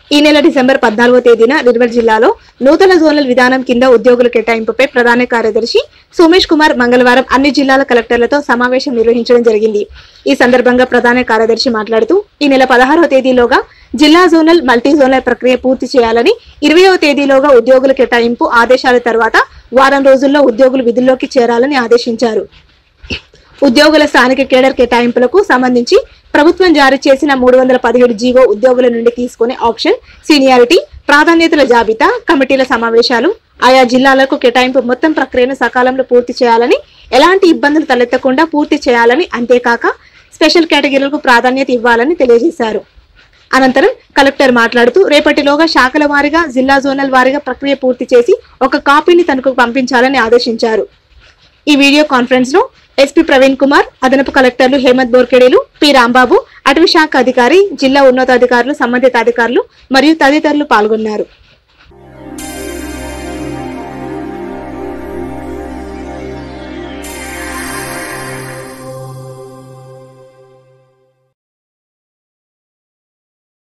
ఈ నెల డిసెంబర్ పద్నాలుగో తేదీన నిర్మల్ జిల్లాలో నూతన జోనల్ విధానం కింద ఉద్యోగుల కేటాయింపుపై ప్రధాన కార్యదర్శి సోమేష్ కుమార్ మంగళవారం అన్ని జిల్లాల కలెక్టర్లతో సమావేశం నిర్వహించడం జరిగింది ఈ సందర్భంగా ప్రధాన కార్యదర్శి మాట్లాడుతూ ఈ నెల పదహారవ తేదీలోగా జిల్లా జోనల్ మల్టీ జోనల్ ప్రక్రియ పూర్తి చేయాలని ఇరవయవ తేదీలోగా ఉద్యోగుల కేటాయింపు ఆదేశాల తర్వాత వారం రోజుల్లో ఉద్యోగులు విధుల్లోకి చేరాలని ఆదేశించారు ఉద్యోగుల స్థానిక కేడర్ కేటాయింపులకు సంబంధించి ప్రభుత్వం జారీ చేసిన మూడు వందల పదిహేడు జీవో ఉద్యోగుల నుండి తీసుకునే ఆప్షన్ సీనియారిటీ ప్రాధాన్యతల జాబితా కమిటీల సమావేశాలు ఆయా జిల్లాలకు కేటాయింపు మొత్తం ప్రక్రియను సకాలంలో పూర్తి చేయాలని ఎలాంటి ఇబ్బందులు తలెత్తకుండా పూర్తి చేయాలని అంతేకాక స్పెషల్ కేటగిరీలకు ప్రాధాన్యత ఇవ్వాలని తెలియజేశారు అనంతరం కలెక్టర్ మాట్లాడుతూ రేపటిలోగా శాఖల వారీగా జిల్లా జోనల్ వారీగా ప్రక్రియ పూర్తి చేసి ఒక కాపీని తనకు పంపించాలని ఆదేశించారు ఈ వీడియో కాన్ఫరెన్స్ లో ఎస్పీ ప్రవీణ్ కుమార్ అదనపు కలెక్టర్లు హేమంత్ బోర్కెడేలు పి రాంబాబు అటవీ శాఖ అధికారి జిల్లా ఉన్నతాధికారులు సంబంధిత అధికారులు మరియు తదితరులు పాల్గొన్నారు